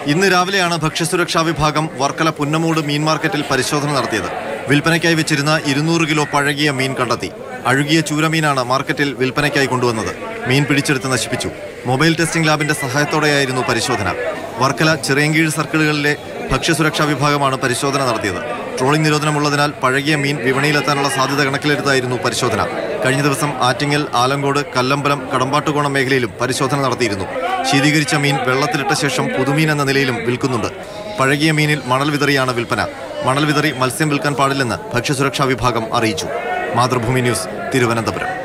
ഇന്ന് രാവിലെയാണ് ഭക്ഷ്യസുരക്ഷാ വിഭാഗം വർക്കല പുന്നമൂട് മീൻ മാർക്കറ്റിൽ പരിശോധന നടത്തിയത് വിൽപ്പനയ്ക്കായി വെച്ചിരുന്ന ഇരുന്നൂറ് കിലോ പഴകിയ മീൻ കണ്ടെത്തി അഴുകിയ ചൂരമീനാണ് മാർക്കറ്റിൽ വിൽപ്പനയ്ക്കായി കൊണ്ടുവന്നത് മീൻ പിടിച്ചെടുത്ത് നശിപ്പിച്ചു മൊബൈൽ ടെസ്റ്റിംഗ് ലാബിന്റെ സഹായത്തോടെയായിരുന്നു പരിശോധന വർക്കല ചിറയൻകീഴ് സർക്കിളുകളിലെ ഭക്ഷ്യസുരക്ഷാ വിഭാഗമാണ് പരിശോധന നടത്തിയത് ട്രോളിംഗ് നിരോധനമുള്ളതിനാൽ പഴകിയ മീൻ വിപണിയിലെത്താനുള്ള സാധ്യത കണക്കിലെടുത്തായിരുന്നു പരിശോധന കഴിഞ്ഞ ദിവസം ആറ്റിങ്ങൽ ആലങ്കോട് കല്ലമ്പലം കടമ്പാട്ടുകോണം മേഖലയിലും പരിശോധന നടത്തിയിരുന്നു ശീതീകരിച്ച മീൻ വെള്ളത്തിലിട്ട ശേഷം പുതുമീൻ എന്ന നിലയിലും വിൽക്കുന്നുണ്ട് പഴകിയ മീനിൽ മണൽ വിതറിയാണ് വിൽപ്പന മണൽ വിതറി മത്സ്യം വിൽക്കാൻ പാടില്ലെന്ന് ഭക്ഷ്യസുരക്ഷാ വിഭാഗം അറിയിച്ചു മാതൃഭൂമി ന്യൂസ് തിരുവനന്തപുരം